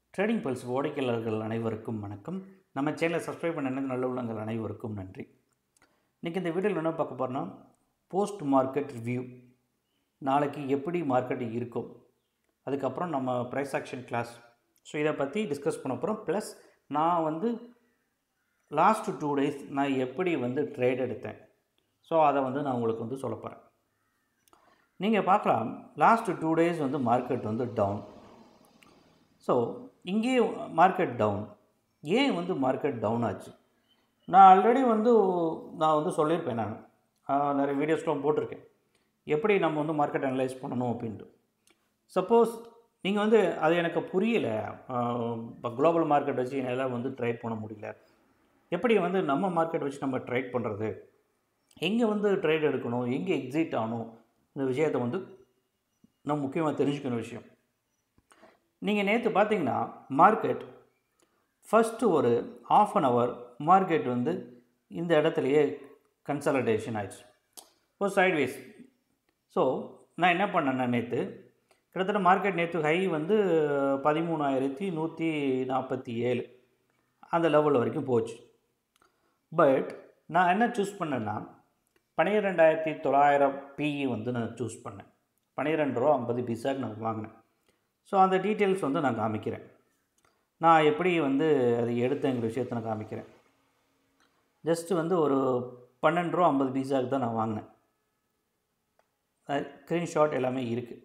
trading pulse வாடிக்கையாளர்கள் அனைவருக்கும் வணக்கம் நம்ம சேனலை சப்ஸ்கிரைப் பண்ண நல்ல உள்ளங்கள் அனைவருக்கும் நன்றி இன்றைக்கி இந்த வீடியோவில் என்ன பார்க்க போகிறோன்னா போஸ்ட் மார்க்கெட் ரிவ்யூ நாளைக்கு எப்படி மார்க்கெட் இருக்கும் அதுக்கப்புறம் நம்ம ப்ரைஸ் ஆக்ஷன் கிளாஸ் ஸோ இதை பற்றி டிஸ்கஸ் பண்ண போகிறோம் ப்ளஸ் நான் வந்து லாஸ்ட் டூ டேஸ் நான் எப்படி வந்து ட்ரேட் எடுத்தேன் ஸோ அதை வந்து நான் உங்களுக்கு வந்து சொல்ல போகிறேன் நீங்கள் பார்க்கலாம் லாஸ்ட் டூ டேஸ் வந்து மார்க்கெட் வந்து டவுன் ஸோ இங்கே மார்க்கெட் டவுன் ஏன் வந்து மார்க்கெட் டவுன் ஆச்சு நான் ஆல்ரெடி வந்து நான் வந்து சொல்லியிருப்பேன் நான் ஆஹ் நிறைய வீடியோஸ்லாம் போட்டிருக்கேன் எப்படி நம்ம வந்து மார்க்கெட் அனலைஸ் பண்ணணும் அப்படின்ட்டு சப்போஸ் நீங்கள் வந்து அது எனக்கு புரியலை இப்போ குளோபல் மார்க்கெட் வச்சு என்னால் வந்து ட்ரேட் பண்ண முடியல எப்படி வந்து நம்ம மார்க்கெட் வச்சு நம்ம ட்ரேட் பண்ணுறது எங்கே வந்து ட்ரேட் எடுக்கணும் எங்கே எக்ஸிட் ஆகணும் இந்த விஷயத்தை வந்து நம்ம முக்கியமாக தெரிஞ்சுக்கணும் விஷயம் நீங்கள் நேற்று பார்த்தீங்கன்னா மார்க்கெட் ஃபஸ்ட்டு ஒரு ஆஃப் அன் ஹவர் மார்க்கெட் வந்து இந்த இடத்துலையே கன்சல்டேஷன் ஆயிடுச்சு ஒரு சைட்வேஸ் ஸோ நான் என்ன பண்ணேன்னா நேற்று கிட்டத்தட்ட மார்க்கெட் நேற்று ஹை வந்து பதிமூணாயிரத்தி நூற்றி நாற்பத்தி ஏழு அந்த லெவல் வரைக்கும் போச்சு பட் நான் என்ன சூஸ் பண்ணேன்னா பன்னிரெண்டாயிரத்தி தொள்ளாயிரம் பிஇ வந்து நான் சூஸ் பண்ணேன் பன்னிரெண்டு ரூபா ஐம்பது பைசாக்கு நான் வாங்கினேன் ஸோ அந்த டீட்டெயில்ஸ் வந்து நான் காமிக்கிறேன் நான் எப்படி வந்து அதை எடுத்தேங்கிற விஷயத்தை நான் காமிக்கிறேன் ஜஸ்ட்டு வந்து ஒரு பன்னெண்டு ரூபா ஐம்பது பைசாக்கு தான் நான் வாங்கினேன் ஸ்க்ரீன்ஷாட் எல்லாமே இருக்குது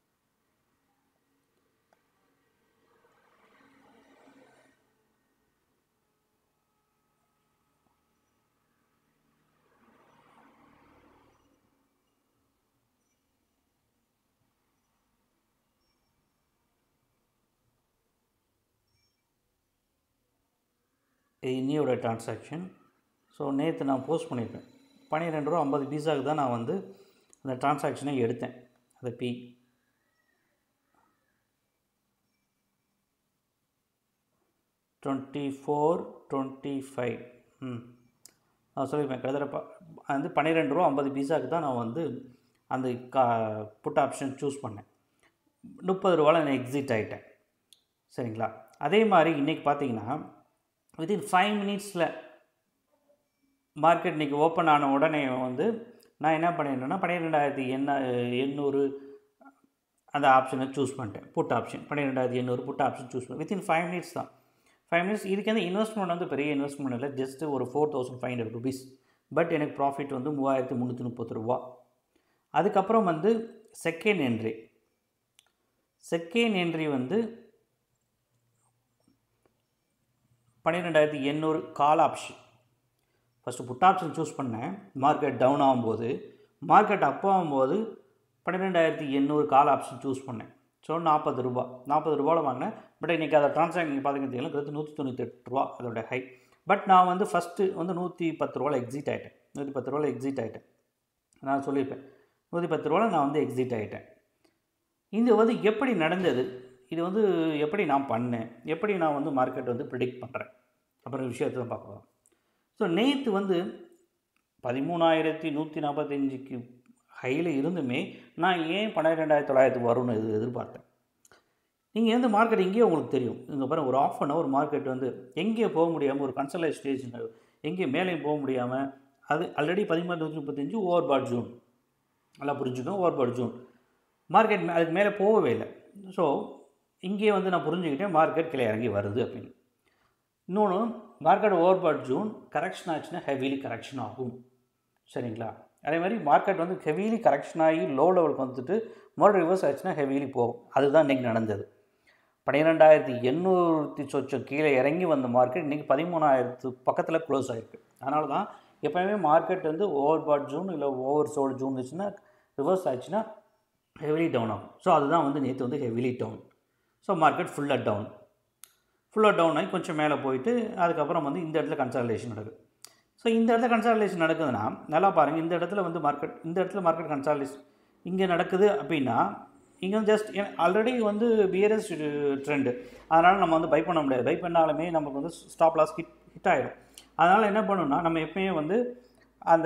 இன்னியோட டிரான்சாக்ஷன் ஸோ நேற்று நான் போஸ்ட் பண்ணியிருப்பேன் பன்னிரெண்டு ரூபா ஐம்பது பீஸாக்கு தான் நான் வந்து அந்த டிரான்சாக்ஷனை எடுத்தேன் அந்த P twenty four twenty five ம் நான் சொல்லியிருப்பேன் கிட்டத்தட்ட ப வந்து பன்னிரெண்டு ரூபா ஐம்பது பீஸாக்கு தான் நான் வந்து அந்த கா புட் ஆப்ஷன் சூஸ் பண்ணேன் முப்பது ரூபாவில் நான் எக்ஸிட் ஆகிட்டேன் சரிங்களா அதே மாதிரி இன்றைக்கி பார்த்தீங்கன்னா வித்தின் ஃபைவ் மினிட்ஸில் மார்க்கெட் இன்றைக்கி ஓப்பன் ஆன உடனே வந்து நான் என்ன பண்ணியிருந்தேன்னா பன்னிரெண்டாயிரத்தி என்ன எண்ணூறு அந்த ஆப்ஷனை சூஸ் பண்ணிட்டேன் புட் ஆப்ஷன் பன்னிரெண்டாயிரத்தி எண்ணூறு புட் ஆப்ஷன் சூஸ் பண்ணேன் வித்தின் ஃபைவ் மினிட்ஸ் தான் ஃபைவ் மினிட்ஸ் இதுக்கு வந்து இன்வெஸ்ட்மெண்ட் வந்து பெரிய இன்வெஸ்ட்மெண்ட் இல்லை ஜஸ்ட்டு ஒரு four thousand five hundred rupees but எனக்கு ப்ராஃபிட் வந்து மூவாயிரத்தி முந்நூற்றி முப்பது ரூபா அதுக்கப்புறம் வந்து செகண்ட் என்ட்ரி செகண்ட் என்ட்ரி வந்து பன்னிரெண்டாயிரத்தி எண்ணூறு call option first put option choose பண்ணேன் மார்க்கெட் டவுன் ஆகும்போது மார்க்கெட் அப் ஆகும்போது பன்னிரெண்டாயிரத்தி எண்ணூறு கால் ஆப்ஷன் சூஸ் பண்ணேன் ஸோ நாற்பது ரூபா நாற்பது ரூபாவில் வாங்கினேன் பட் இன்றைக்கி அதை ட்ரான்சாக்ஷன் நீங்கள் பார்த்தீங்கன்னா கிட்டத்தட்ட நூற்றி தொண்ணூற்றி ரூபா அதோட ஹை பட் நான் வந்து ஃபஸ்ட்டு வந்து நூற்றி பத்து ரூபாவில் எக்ஸிட் ஆகிட்டேன் நூற்றி பத்து ரூபாவில் எக்ஸிட் ஆகிட்டேன் நான் சொல்லியிருப்பேன் நூற்றி பத்து ரூபாவில் நான் வந்து எக்ஸிட் ஆகிட்டேன் இது வந்து எப்படி நடந்தது இது வந்து எப்படி நான் பண்ணேன் எப்படி நான் வந்து மார்க்கெட் வந்து ப்ரிடிக்ட் பண்ணுறேன் அப்புறம் விஷயத்தை தான் பார்க்கலாம் ஸோ நேற்று வந்து பதிமூணாயிரத்தி நூற்றி நாற்பத்தஞ்சுக்கு ஹையில் இருந்துமே நான் ஏன் பன்னிரெண்டாயிரத்தி தொள்ளாயிரத்து வரும்னு எது எதிர்பார்த்தேன் நீங்கள் எந்த மார்க்கெட் இங்கேயே உங்களுக்கு தெரியும் இங்கே பாருங்கள் ஒரு ஆஃப் அன் ஹவர் மார்க்கெட் வந்து எங்கேயே போக முடியாமல் ஒரு கன்சல்ட் ஸ்டேஜ் எங்கேயே மேலேயும் போக முடியாமல் அது ஆல்ரெடி பதிமூணு நூற்றி முப்பத்தஞ்சு ஓவர் பாட் ஜூன் நல்லா புரிஞ்சுக்கணும் ஓவர் பாட் ஜூன் மார்க்கெட் அதுக்கு மேலே போகவே இல்லை ஸோ இங்கேயே வந்து நான் புரிஞ்சுக்கிட்டேன் மார்க்கெட் கீழே இறங்கி வருது அப்படின்னு இன்னொன்று market overbought zone correction ஆச்சுன்னா ஹெவிலி கரெக்ஷன் ஆகும் சரிங்களா அதே மாதிரி மார்க்கெட் வந்து ஹெவிலி கரெக்ஷன் ஆகி லோ லெவலுக்கு வந்துட்டு மறுபடியும் ரிவர்ஸ் ஆச்சுன்னா ஹெவிலி போகும் அதுதான் இன்றைக்கி நடந்தது பன்னிரெண்டாயிரத்தி எண்ணூற்றி சொச்சம் கீழே இறங்கி வந்த மார்க்கெட் இன்றைக்கி பதிமூணாயிரத்து பக்கத்தில் க்ளோஸ் ஆகிருக்கு அதனால தான் எப்போயுமே மார்க்கெட் வந்து ஓவர் பாட் ஜூன் இல்லை ஓவர் சோல்டு ஜூன் இருந்துச்சுன்னா ரிவர்ஸ் ஆச்சுன்னா ஹெவிலி டவுன் ஆகும் ஸோ அதுதான் வந்து நேற்று வந்து ஹெவிலி டவுன் ஸோ மார்க்கெட் ஃபுல்லாக டவுன் ஃபுல்லாக டவுன் ஆகி கொஞ்சம் மேலே போயிட்டு அதுக்கப்புறம் வந்து இந்த இடத்துல கன்சாலேஷன் நடக்குது ஸோ இந்த இடத்துல கன்சாலேஷன் நடக்குதுன்னா நல்லா பாருங்கள் இந்த இடத்துல வந்து மார்க்கெட் இந்த இடத்துல மார்க்கெட் கன்சாலேஷன் இங்கே நடக்குது அப்படின்னா இங்கே வந்து ஜஸ்ட் ஆல்ரெடி வந்து பியரஸ் ட்ரெண்டு அதனால் நம்ம வந்து பை பண்ண முடியாது பை பண்ணாலுமே நமக்கு வந்து ஸ்டாப் லாஸ் ஹிட் ஹிட் ஆகிடும் அதனால் என்ன பண்ணணும்னா நம்ம எப்பயுமே வந்து அந்த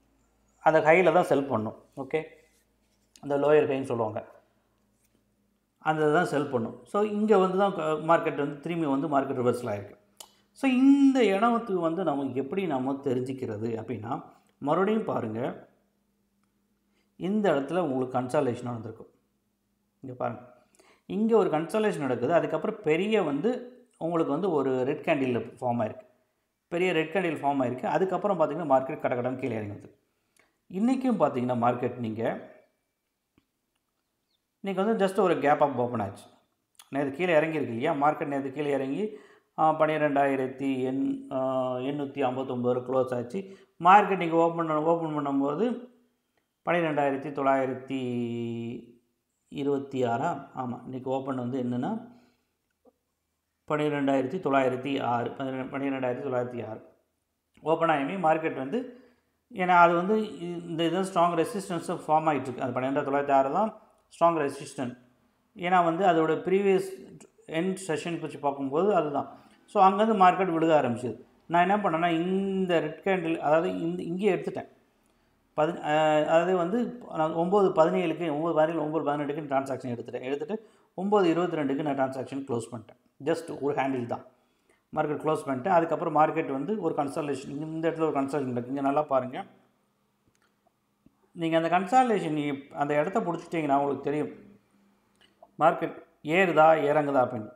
அந்த ஹையில் தான் செல் பண்ணணும் ஓகே அந்த லோயர் ஹைன்னு சொல்லுவாங்க அந்த தான் செல் பண்ணும் ஸோ இங்கே வந்து தான் மார்க்கெட் வந்து திரும்பி வந்து மார்க்கெட் ரிவர்ஸில் ஆகிருக்கு ஸோ இந்த இடத்துக்கு வந்து நம்ம எப்படி நம்ம தெரிஞ்சுக்கிறது அப்படின்னா மறுபடியும் பாருங்கள் இந்த இடத்துல உங்களுக்கு கன்சாலேஷன் நடந்திருக்கும் இங்கே பாருங்கள் இங்கே ஒரு கன்சாலேஷன் நடக்குது அதுக்கப்புறம் பெரிய வந்து உங்களுக்கு வந்து ஒரு ரெட் கேண்டில் ஃபார்ம் ஆயிருக்கு பெரிய ரெட் கேண்டில் ஃபார்ம் ஆயிருக்கு அதுக்கப்புறம் பார்த்தீங்கன்னா மார்க்கெட் கடகடன் கீழே இறங்குது இன்றைக்கும் பார்த்தீங்கன்னா மார்க்கெட் நீங்கள் இன்றைக்கி வந்து ஜஸ்ட் ஒரு கேப் ஆஃப் ஓப்பன் ஆச்சு நேற்று கீழே இறங்கியிருக்கு இல்லையா மார்க்கெட் நேற்று கீழே இறங்கி பன்னிரெண்டாயிரத்தி எண் எண்ணூற்றி ஐம்பத்தொம்பது க்ளோஸ் ஆச்சு மார்க்கெட் நீங்கள் ஓப்பன் ஓப்பன் பண்ணும்போது பன்னிரெண்டாயிரத்தி தொள்ளாயிரத்தி இருபத்தி ஆறா ஆமாம் இன்றைக்கி ஓப்பன் வந்து என்னென்னா பன்னிரெண்டாயிரத்தி தொள்ளாயிரத்தி ஆறு பன்னிரெண்டாயிரத்தி தொள்ளாயிரத்தி ஆறு ஓப்பன் ஆகியுமே மார்க்கெட் வந்து ஏன்னா அது வந்து இந்த இது ஸ்ட்ராங் ரெசிஸ்டன்ஸும் ஃபார்ம் ஆகிட்டுருக்கு அது பன்னிரெண்டாயிரத்தி தொள்ளாயிரத்தி ஆறு தான் ஸ்ட்ராங் ரெசிஸ்டன்ட் ஏன்னா வந்து அதோட ப்ரீவியஸ் எண்ட் செஷன் வச்சு பார்க்கும்போது அதுதான் ஸோ அங்கேருந்து மார்க்கெட் விழுக ஆரம்பிச்சிது நான் என்ன பண்ணேன்னா இந்த ரெட் கேண்டில் அதாவது இந்த இங்கேயே எடுத்துட்டேன் பதி அதாவது வந்து நான் ஒம்பது பதினேழுக்கு ஒம்பது பதினேழு ஒம்பது பதினெட்டுக்கு ட்ரான்சாக்ஷன் எடுத்துட்டேன் எடுத்துகிட்டு ஒம்பது இருபத்தி ரெண்டுக்கு நான் ட்ரான்சாக்ஷன் க்ளோஸ் பண்ணிட்டேன் ஜஸ்ட் ஒரு ஹேண்டில் தான் மார்க்கெட் க்ளோஸ் பண்ணிட்டேன் அதுக்கப்புறம் மார்க்கெட் வந்து ஒரு கன்சல்டேஷன் இந்த இடத்துல ஒரு கன்சல்டேஷன் இருக்குது இங்கே நல்லா பாருங்கள் நீங்கள் அந்த கன்சாலேஷன் அந்த இடத்த பிடிச்சிட்டிங்கன்னா உங்களுக்கு தெரியும் மார்க்கெட் ஏறுதா இறங்குதா அப்படின்னு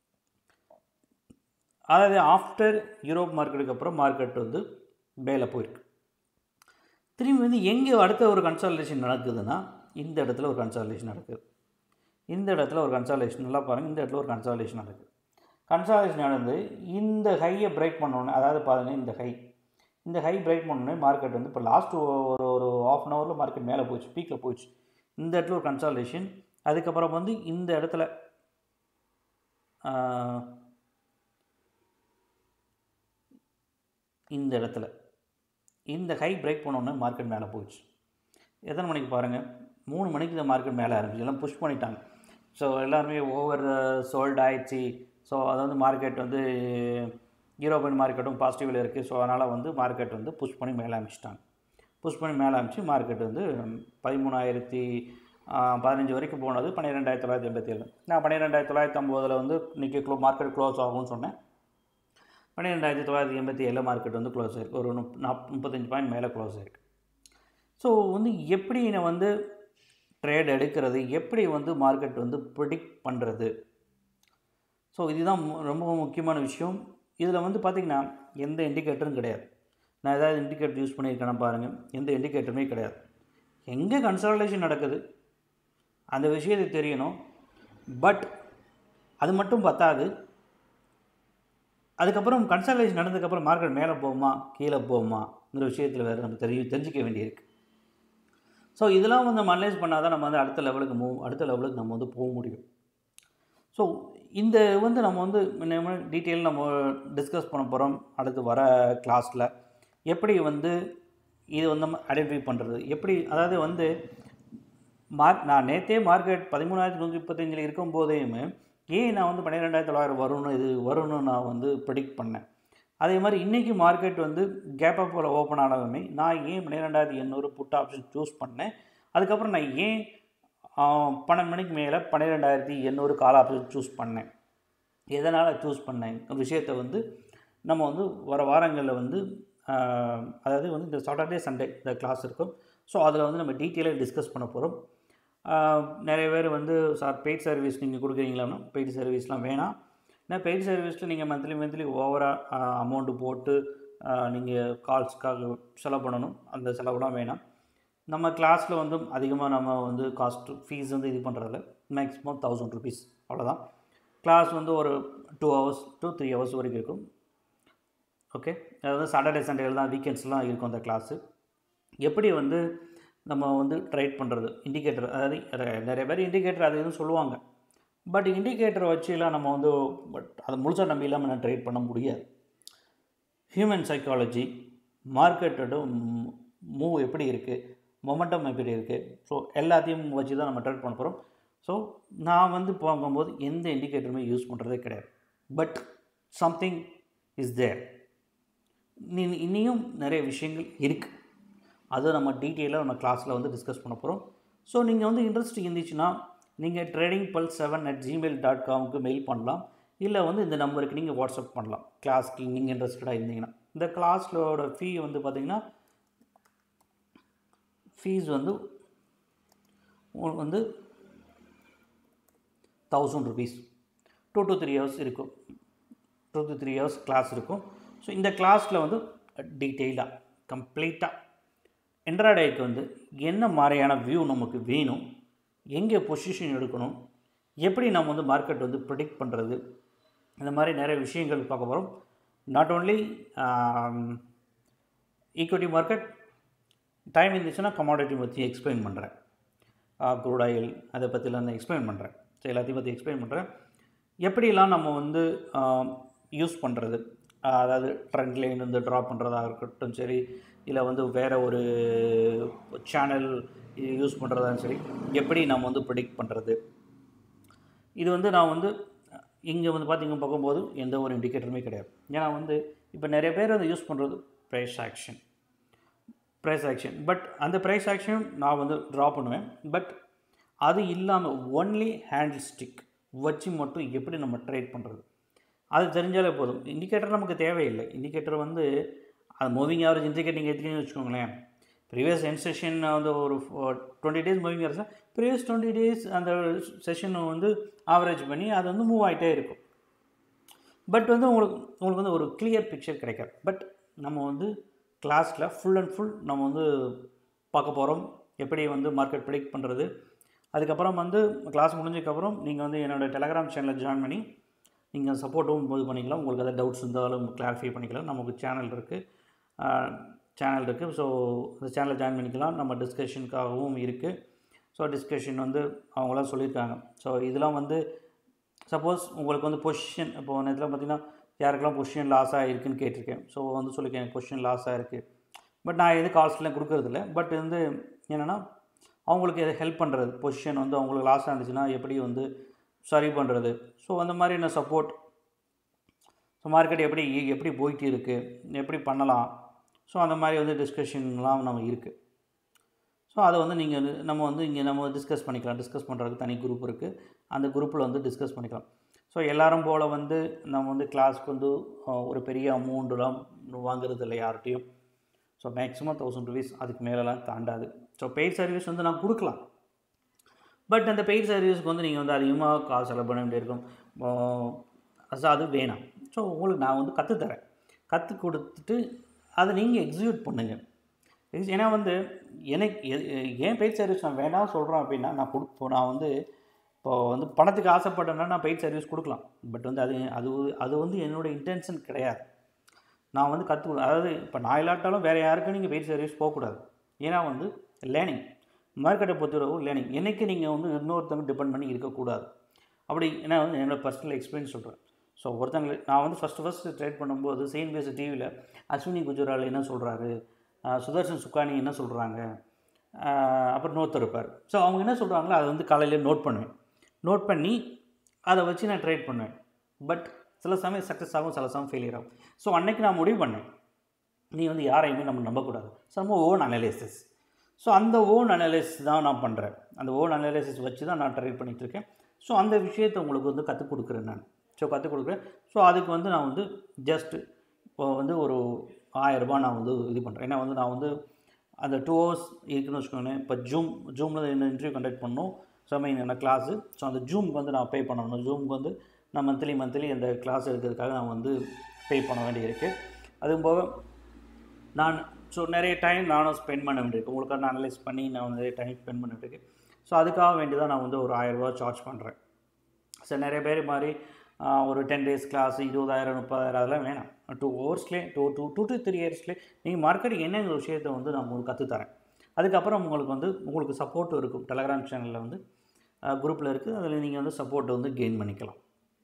அதாவது ஆஃப்டர் யூரோப் மார்க்கெட்டுக்கு அப்புறம் மார்க்கெட் வந்து மேலே போயிருக்கு திரும்பி வந்து எங்கே அடுத்த ஒரு கன்சாலேஷன் நடக்குதுன்னா இந்த இடத்துல ஒரு கன்சாலேஷன் நடக்குது இந்த இடத்துல ஒரு கன்சாலேஷன் நல்லா பாருங்கள் இந்த இடத்துல ஒரு கன்சாலேஷன் நடக்குது கன்சாலேஷன் நடந்து இந்த ஹையை பிரேக் பண்ணோன்னே அதாவது பாருங்கள் இந்த ஹை இந்த ஹை பிரேக் பண்ணோன்னே மார்க்கெட் வந்து இப்போ லாஸ்ட் ஒரு ஒரு ஆஃப் அன் ஹவரில் மார்க்கெட் மேலே போயிடுச்சு பீக்கில் போயிடுச்சு இந்த இடத்துல ஒரு கன்சாலேஷன் அதுக்கப்புறம் வந்து இந்த இடத்துல இந்த இடத்துல இந்த ஹை பிரேக் பண்ணோன்னே மார்க்கெட் மேலே போயிடுச்சு எத்தனை மணிக்கு பாருங்கள் மூணு மணிக்கு இந்த மார்க்கெட் மேலே ஆரம்பிச்சு எல்லாம் புஷ் பண்ணிட்டாங்க ஸோ எல்லாருமே ஓவர் சோல்ட் ஆயிடுச்சு ஸோ அது வந்து மார்க்கெட் வந்து யூரோப்பியன் மார்க்கெட்டும் பாசிட்டிவில் இருக்குது ஸோ அதனால் வந்து மார்க்கெட் வந்து புஷ் பண்ணி மேலே அமைச்சிட்டாங்க புஷ் பண்ணி மேலே அமைச்சு மார்க்கெட் வந்து பதிமூணாயிரத்தி பதினஞ்சு வரைக்கும் போனது பன்னிரெண்டாயிரத்தி தொள்ளாயிரத்தி எண்பத்தி ஏழு நான் பன்னிரெண்டாயிரத்தி தொள்ளாயிரத்தி ஐம்பதில் வந்து இன்றைக்கி க்ளோ மார்க்கெட் க்ளோஸ் ஆகும்னு சொன்னேன் பன்னிரெண்டாயிரத்தி தொள்ளாயிரத்தி எண்பத்தி ஏழு மார்க்கெட் வந்து க்ளோஸ் ஆயிருக்கு ஒரு நாப் முப்பத்தஞ்சு பாயிண்ட் மேலே க்ளோஸ் ஆயிருக்கு ஸோ வந்து எப்படி நான் வந்து ட்ரேட் எடுக்கிறது எப்படி வந்து மார்க்கெட் வந்து ப்ரிடிக்ட் பண்ணுறது ஸோ இதுதான் ரொம்ப முக்கியமான விஷயம் இதில் வந்து பார்த்திங்கன்னா எந்த இண்டிகேட்டரும் கிடையாது நான் ஏதாவது இண்டிகேட்டர் யூஸ் பண்ணியிருக்கேன் பாருங்கள் எந்த இண்டிகேட்டருமே கிடையாது எங்கே கன்சல்டேஷன் நடக்குது அந்த விஷயத்தை தெரியணும் பட் அது மட்டும் பத்தாது அதுக்கப்புறம் கன்சல்டேஷன் நடந்ததுக்கப்புறம் மார்க்கெட் மேலே போகுமா கீழே போகுமாங்கிற விஷயத்தில் வேறு நம்ம தெரிய தெரிஞ்சிக்க வேண்டியிருக்கு ஸோ இதெல்லாம் வந்து நம்ம அனலைஸ் பண்ணால் தான் நம்ம வந்து அடுத்த லெவலுக்கு மூவ் அடுத்த லெவலுக்கு நம்ம வந்து போக முடியும் ஸோ இந்த வந்து நம்ம வந்து டீட்டெயில் நம்ம டிஸ்கஸ் பண்ண போகிறோம் அடுத்து வர கிளாஸில் எப்படி வந்து இது வந்து நம்ம ஐடென்டிஃபை பண்ணுறது எப்படி அதாவது வந்து மார்க் நான் நேற்றே மார்க்கெட் பதிமூணாயிரத்தி நூற்றி முப்பத்தஞ்சில் இருக்கும் போதையுமே ஏன் நான் வந்து பன்னிரெண்டாயிரத்தி தொள்ளாயிரம் வரும்னு இது வரும்னு நான் வந்து ப்ரிடிக்ட் பண்ணேன் அதே மாதிரி இன்றைக்கி மார்க்கெட் வந்து கேப் அப் ஓப்பன் ஆனாலுமே நான் ஏன் பன்னிரெண்டாயிரத்தி எண்ணூறு புட் ஆப்ஷன் சூஸ் பண்ணேன் அதுக்கப்புறம் நான் ஏன் பன்னெண்டு மணிக்கு மேலே பன்னிரெண்டாயிரத்தி எண்ணூறு கால் ஆப்ஷன் சூஸ் பண்ணேன் எதனால் சூஸ் பண்ணேன் ஒரு விஷயத்தை வந்து நம்ம வந்து வர வாரங்களில் வந்து அதாவது வந்து இந்த சாட்டர்டே சண்டே இந்த கிளாஸ் இருக்கும் ஸோ அதில் வந்து நம்ம டீட்டெயிலாக டிஸ்கஸ் பண்ண போகிறோம் நிறைய பேர் வந்து சார் பெய்ட் சர்வீஸ் நீங்கள் கொடுக்குறீங்களான்னா பெய்ட் சர்வீஸ்லாம் வேணாம் ஏன்னா பெய்ட் சர்வீஸில் நீங்கள் மந்த்லி மந்த்லி ஓவராக அமௌண்ட்டு போட்டு நீங்கள் கால்ஸ்க்காக செலவு பண்ணணும் அந்த செலவுலாம் வேணாம் நம்ம கிளாஸில் வந்து அதிகமாக நம்ம வந்து காஸ்ட் ஃபீஸ் வந்து இது பண்ணுறதில்ல மேக்ஸிமம் தௌசண்ட் ருபீஸ் அவ்வளோதான் கிளாஸ் வந்து ஒரு two hours two three hours வரைக்கும் இருக்கும் ஓகே அதாவது சாட்டர்டே சண்டேல தான் வீக்கெண்ட்ஸ்லாம் இருக்கும் அந்த கிளாஸு எப்படி வந்து நம்ம வந்து ட்ரைட் பண்ணுறது இண்டிகேட்டர் அதாவது நிறைய பேர் இண்டிகேட்டர் அது இதுன்னு சொல்லுவாங்க பட் இண்டிகேட்டரை வச்சுலாம் நம்ம வந்து பட் அதை முழுசாக நம்பி இல்லாமல் நான் ட்ரேட் பண்ண முடியாது ஹியூமன் சைக்காலஜி மார்க்கெட்டோட மூவ் எப்படி இருக்குது மொமெண்டம் எப்படி இருக்குது ஸோ எல்லாத்தையும் வச்சு தான் நம்ம ட்ரேட் பண்ண போகிறோம் ஸோ நான் வந்து போகும்போது எந்த இண்டிகேட்டருமே யூஸ் பண்ணுறதே கிடையாது பட் சம்திங் இஸ் தேர் நீ இனியும் நிறைய விஷயங்கள் இருக்குது அதை நம்ம டீட்டெயிலாக நம்ம கிளாஸில் வந்து டிஸ்கஸ் பண்ண போகிறோம் ஸோ நீங்கள் வந்து இன்ட்ரெஸ்ட் இருந்துச்சுன்னா நீங்கள் trading pal seven at Gmail dot காமுக்கு மெயில் பண்ணலாம் இல்லை வந்து இந்த நம்பருக்கு நீங்கள் வாட்ஸ்அப் பண்ணலாம் கிளாஸ்க்கு நீங்கள் இன்ட்ரெஸ்டடாக இருந்தீங்கன்னா இந்த கிளாஸோட ஃபீ வந்து பார்த்திங்கன்னா ஃபீஸ் வந்து உங்களுக்கு வந்து thousand rupees two to three hours இருக்கும் two to three hours class இருக்கும் ஸோ இந்த கிளாஸில் வந்து டீட்டெயிலாக கம்ப்ளீட்டாக என்ட்ராய்டுக்கு வந்து என்ன மாதிரியான வியூ நமக்கு வேணும் எங்கே பொசிஷன் எடுக்கணும் எப்படி நம்ம வந்து மார்க்கெட் வந்து ப்ரிடிக்ட் பண்ணுறது இந்த மாதிரி நிறைய விஷயங்கள் பார்க்க போகிறோம் not only equity market time இருந்துச்சுன்னா கமாடிட்டி பற்றி எக்ஸ்பிளைன் பண்ணுறேன் குரூட் ஆயில் அதை பற்றிலாம் நான் எக்ஸ்பிளைன் பண்ணுறேன் ஸோ எல்லாத்தையும் பற்றி எக்ஸ்பிளைன் பண்ணுறேன் எப்படிலாம் நம்ம வந்து யூஸ் பண்ணுறது அதாவது ட்ரெண்ட் லைன் வந்து ட்ராப் பண்ணுறதா இருக்கட்டும் சரி இல்லை வந்து வேறு ஒரு சேனல் யூஸ் பண்ணுறதாலும் சரி எப்படி நம்ம வந்து ப்ரிடிக்ட் பண்ணுறது இது வந்து நான் வந்து இங்கே வந்து பார்த்திங்க பார்க்கும்போது எந்த ஒரு இண்டிகேட்டருமே கிடையாது ஏன்னா வந்து இப்போ நிறைய பேர் அதை யூஸ் பண்ணுறது price action price action but அந்த ப்ரைஸ் ஆக்ஷன் நான் வந்து ட்ரா பண்ணுவேன் பட் அது இல்லாமல் ஒன்லி ஹேண்டில் ஸ்டிக் வச்சு மட்டும் எப்படி நம்ம ட்ரேட் பண்ணுறது அது தெரிஞ்சாலே போதும் இண்டிகேட்டர் நமக்கு தேவையில்லை இண்டிகேட்டர் வந்து அது மூவிங் ஆவரேஜ் இண்டிகேட்டர் நீங்கள் எடுத்துக்கிங்கன்னு வச்சுக்கோங்களேன் ப்ரீவியஸ் என் செஷன் வந்து ஒரு டுவெண்ட்டி டேஸ் மூவிங் ஆச்சு ப்ரீவியஸ் டுவெண்ட்டி டேஸ் அந்த செஷனை வந்து ஆவரேஜ் பண்ணி அது வந்து மூவ் ஆகிட்டே இருக்கும் பட் வந்து உங்களுக்கு உங்களுக்கு வந்து ஒரு கிளியர் பிக்சர் கிடைக்காது பட் நம்ம வந்து கிளாஸில் ஃபுல் அண்ட் ஃபுல் நம்ம வந்து பார்க்க போகிறோம் எப்படி வந்து மார்க்கெட் ப்ரிடிக்ட் பண்ணுறது அதுக்கப்புறம் வந்து கிளாஸ் முடிஞ்சதுக்கப்புறம் நீங்கள் வந்து என்னோடய டெலகிராம் சேனலில் ஜாயின் பண்ணி நீங்கள் சப்போர்ட்டும் இது பண்ணிக்கலாம் உங்களுக்கு எதாவது டவுட்ஸ் இருந்தாலும் கிளாரிஃபை பண்ணிக்கலாம் நமக்கு சேனல் இருக்குது சேனல் இருக்குது ஸோ அந்த சேனலில் ஜாயின் பண்ணிக்கலாம் நம்ம டிஸ்கஷனுக்காகவும் இருக்குது ஸோ டிஸ்கஷன் வந்து அவங்களாம் சொல்லியிருக்காங்க ஸோ இதெல்லாம் வந்து சப்போஸ் உங்களுக்கு வந்து பொசிஷன் இப்போ நேரத்தில் பார்த்தீங்கன்னா யாருக்கெல்லாம் பொசிஷன் லாஸ் ஆகிருக்குன்னு கேட்டிருக்கேன் ஸோ வந்து சொல்லியிருக்கேன் பொசிஷன் லாஸ் ஆகிருக்கு பட் நான் எது கால்ஸ்லாம் கொடுக்கறதில்ல பட் வந்து என்னென்னா அவங்களுக்கு எதை ஹெல்ப் பண்ணுறது பொசிஷன் வந்து அவங்களுக்கு லாஸ் ஆகிருந்துச்சுன்னா எப்படி வந்து சரி பண்ணுறது ஸோ அந்த மாதிரி என்ன சப்போர்ட் ஸோ மார்க்கெட் எப்படி எப்படி போயிட்டு இருக்குது எப்படி பண்ணலாம் ஸோ அந்த மாதிரி வந்து டிஸ்கஷன்லாம் நம்ம இருக்குது ஸோ அதை வந்து நீங்கள் வந்து நம்ம வந்து இங்கே நம்ம டிஸ்கஸ் பண்ணிக்கலாம் டிஸ்கஸ் பண்ணுறதுக்கு தனி குரூப் இருக்குது அந்த குரூப்பில் வந்து டிஸ்கஸ் பண்ணிக்கலாம் ஸோ எல்லாரும் போல் வந்து நம்ம வந்து கிளாஸ்க்கு வந்து ஒரு பெரிய அமௌண்ட்டுலாம் வாங்குறது இல்லை யார்கிட்டையும் ஸோ மேக்ஸிமம் தௌசண்ட் ருபீஸ் அதுக்கு மேலெலாம் தாண்டாது ஸோ பெய்ட் சர்வீஸ் வந்து நான் கொடுக்கலாம் பட் அந்த பெய்ட் சர்வீஸ்க்கு வந்து நீங்கள் வந்து அதிகமாக காசு செலவு பண்ண வேண்டியிருக்கும் ஸோ அது வேணாம் ஸோ உங்களுக்கு நான் வந்து கற்றுத்தரேன் கற்றுக் கொடுத்துட்டு அதை நீங்கள் எக்ஸிக்யூட் பண்ணுங்கள் ஏன்னா வந்து எனக்கு ஏன் பெய்ட் சர்வீஸ் நான் வேணாம் சொல்கிறேன் அப்படின்னா நான் கொடுப்போம் நான் வந்து இப்போது வந்து பணத்துக்கு ஆசைப்பட்டேன்னா நான் பெய்ட் சர்வீஸ் கொடுக்கலாம் பட் வந்து அது அது அது வந்து என்னோடய இன்டென்ஷன் கிடையாது நான் வந்து கற்றுக் அதாவது இப்போ நான் இல்லாட்டாலும் வேறு யாருக்கும் நீங்கள் பெய்ட் சர்வீஸ் போகக்கூடாது ஏன்னா வந்து லேர்னிங் மார்க்கெட்டை பொறுத்தவரை லேர்னிங் என்றைக்கு நீங்கள் வந்து இன்னொருத்தவங்க டிபெண்ட் பண்ணி இருக்கக்கூடாது அப்படி ஏன்னா வந்து என்னோடய பர்சனல் எக்ஸ்பீரியன்ஸ் சொல்கிறேன் ஸோ ஒருத்தங்க நான் வந்து ஃபஸ்ட்டு ஃபஸ்ட்டு ட்ரேட் பண்ணும்போது செயின் பேஸ் டிவியில் அஸ்வினி குஜரால் என்ன சொல்கிறாரு சுதர்ஷன் சுக்கானி என்ன சொல்கிறாங்க அப்புறம் நோத்தர் இருப்பார் ஸோ அவங்க என்ன சொல்கிறாங்களோ அதை வந்து காலையில் நோட் பண்ணுவேன் நோட் பண்ணி அதை வச்சு நான் ட்ரேட் பண்ணுவேன் பட் சில சமயம் சக்ஸஸ் ஆகும் சில சமயம் ஃபெயிலியர் ஆகும் ஸோ அன்றைக்கி நான் முடிவு பண்ணேன் நீ வந்து யாரையுமே நம்ம நம்பக்கூடாது ஸோ நம்ம ஓன் அனலைசிஸ் ஸோ அந்த ஓன் அனலைசிஸ் தான் நான் பண்ணுறேன் அந்த ஓன் அனலைசிஸ் வச்சு தான் நான் ட்ரேட் பண்ணிகிட்ருக்கேன் ஸோ அந்த விஷயத்தை உங்களுக்கு வந்து கற்றுக் கொடுக்குறேன் நான் ஸோ கற்றுக் கொடுக்குறேன் ஸோ அதுக்கு வந்து நான் வந்து ஜஸ்ட்டு இப்போ வந்து ஒரு ஆயரரூபா நான் வந்து இது பண்ணுறேன் ஏன்னா வந்து நான் வந்து அந்த டூ ஹவர்ஸ் இருக்குன்னு வச்சுக்கோங்களேன் இப்போ ஜூம் ஜூமில் என்ன இன்டர்வியூ கண்டக்ட் பண்ணணும் ஸோ மீன் என்ன கிளாஸு ஸோ அந்த ஜூமுக்கு வந்து நான் பே பண்ணணும் ஜூமுக்கு வந்து நான் மந்த்லி மந்த்லி அந்த கிளாஸ் எடுக்கிறதுக்காக நான் வந்து பே பண்ண வேண்டியிருக்கு அதுவும் போக நான் ஸோ நிறைய டைம் நானும் ஸ்பெண்ட் பண்ண வேண்டியிருக்கு உங்களுக்கு நான் அனலைஸ் பண்ணி நான் நிறைய டைம் ஸ்பெண்ட் பண்ணிட்டுருக்கு ஸோ அதுக்காக வேண்டி தான் நான் வந்து ஒரு ஆயிரரூபா சார்ஜ் பண்ணுறேன் ஸோ நிறைய பேர் மாதிரி ஒரு டென் டேஸ் கிளாஸ் இருபதாயிரம் முப்பதாயிரம் அதெல்லாம் வேணாம் டூ ஹவர்ஸ்லேயே two two two to three இயர்ஸ்லேயே நீங்கள் மார்க்கெட்டுக்கு என்னென்ன விஷயத்தை வந்து நான் உங்களுக்கு கற்றுத்தரேன் அதுக்கப்புறம் உங்களுக்கு வந்து உங்களுக்கு சப்போர்ட்டும் இருக்கும் டெலகிராம் சேனலில் வந்து குரூப்பில் இருக்குது அதில் நீங்கள் வந்து சப்போர்ட்டை வந்து கெயின் பண்ணிக்கலாம்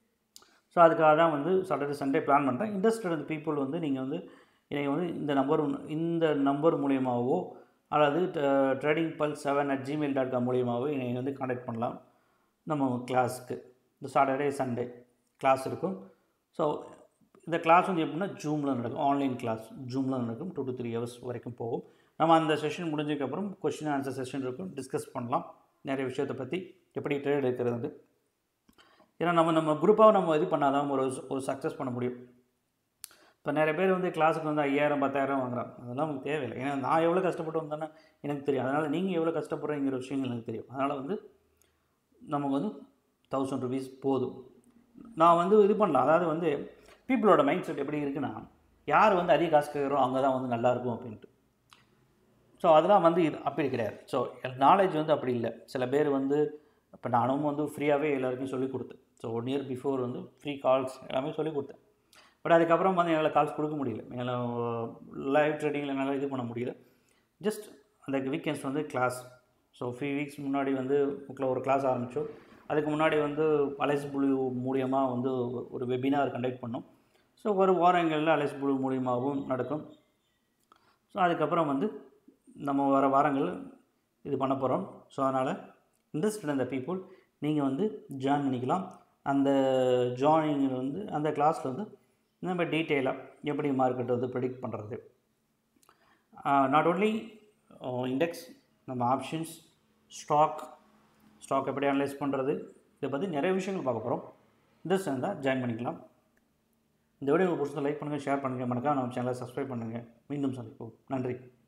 ஸோ அதுக்காக தான் வந்து சாட்டர்டே சண்டே பிளான் பண்ணுறேன் இன்ட்ரெஸ்டட் பீப்புள் வந்து நீங்கள் வந்து இதை வந்து இந்த நம்பர் இந்த நம்பர் மூலியமாகவோ அல்லது trading pal seven at Gmail dot com மூலியமாகவோ என்னை வந்து காண்டாக்ட் பண்ணலாம் நம்ம கிளாஸ்க்கு இந்த சாட்டர்டே சண்டே கிளாஸ் இருக்கும் ஸோ இந்த கிளாஸ் வந்து எப்படின்னா ஜூமில் நடக்கும் ஆன்லைன் கிளாஸ் ஜூமில் நடக்கும் டூ டு த்ரீ ஹவர்ஸ் வரைக்கும் போகும் நம்ம அந்த செஷன் முடிஞ்சதுக்கப்புறம் கொஷின் ஆன்சர் செஷன் இருக்கும் டிஸ்கஸ் பண்ணலாம் நிறைய விஷயத்தை பற்றி எப்படி ட்ரேட் எடுக்கிறது ஏன்னா நம்ம நம்ம குரூப்பாக நம்ம இது பண்ணால் தான் ஒரு ஒரு சக்ஸஸ் பண்ண முடியும் இப்போ நிறைய பேர் வந்து கிளாஸுக்கு வந்து ஐயாயிரம் பத்தாயிரம் வாங்குறாங்க அதெல்லாம் நமக்கு தேவையில்லை ஏன்னா நான் எவ்வளோ கஷ்டப்பட்டு வந்தேன்னா எனக்கு தெரியும் அதனால் நீங்கள் எவ்வளோ கஷ்டப்படுறீங்கிற விஷயங்கள் எனக்கு தெரியும் அதனால் வந்து நமக்கு வந்து தௌசண்ட் ருபீஸ் போதும் நான் வந்து இது பண்ணலாம் அதாவது வந்து பீப்புளோட மைண்ட் செட் எப்படி இருக்குன்னா யார் வந்து அதிக காசு கேட்குறோம் அங்கே தான் வந்து நல்லாயிருக்கும் அப்படின்ட்டு ஸோ அதெல்லாம் வந்து இது அப்படி கிடையாது ஸோ நாலேஜ் வந்து அப்படி இல்லை சில பேர் வந்து இப்போ நானும் வந்து ஃப்ரீயாகவே எல்லாருக்கும் சொல்லிக் கொடுத்தேன் ஸோ ஒன் இயர் பிஃபோர் வந்து ஃப்ரீ கால்ஸ் எல்லாமே சொல்லிக் கொடுத்தேன் பட் அதுக்கப்புறம் வந்து என்னால் கால்ஸ் கொடுக்க முடியல என்னால் லைவ் ட்ரேடிங்கில் என்னால் இது பண்ண முடியல ஜஸ்ட் அந்த வீக்கெண்ட்ஸ் வந்து கிளாஸ் ஸோ ஃப்ரீ வீக்ஸ் முன்னாடி வந்து புக்கில் ஒரு கிளாஸ் ஆரம்பித்தோம் அதுக்கு முன்னாடி வந்து அலைஸ் புளு மூலியமாக வந்து ஒரு வெபினார் கண்டக்ட் பண்ணோம் ஸோ ஒரு வாரங்களில் அலைஸ் புளு மூலியமாகவும் நடக்கும் ஸோ அதுக்கப்புறம் வந்து நம்ம வர வாரங்கள் இது பண்ண போகிறோம் ஸோ அதனால் இன்ட்ரெஸ்டட் அந்த பீப்புள் நீங்கள் வந்து ஜாயின் பண்ணிக்கலாம் அந்த ஜாயினிங் வந்து அந்த கிளாஸில் வந்து நம்ம டீட்டெயிலாக எப்படி மார்க்கெட் வந்து ப்ரிடிக்ட் பண்ணுறது நாட் ஓன்லி இண்டெக்ஸ் நம்ம ஆப்ஷன்ஸ் ஸ்டாக் ஸ்டாக் எப்படி அனலைஸ் பண்ணுறது இதை பற்றி நிறைய விஷயங்கள் பார்க்க போகிறோம் இன்ட்ரெஸ்ட் இருந்தால் ஜாயின் பண்ணிக்கலாம் இந்த வீடியோ உங்களுக்கு பிடிச்சதை லைக் பண்ணுங்கள் ஷேர் பண்ணுங்கள் மறக்காம நம்ம சேனலை சப்ஸ்கிரைப் பண்ணுங்கள் மீண்டும் சந்திப்போம் நன்றி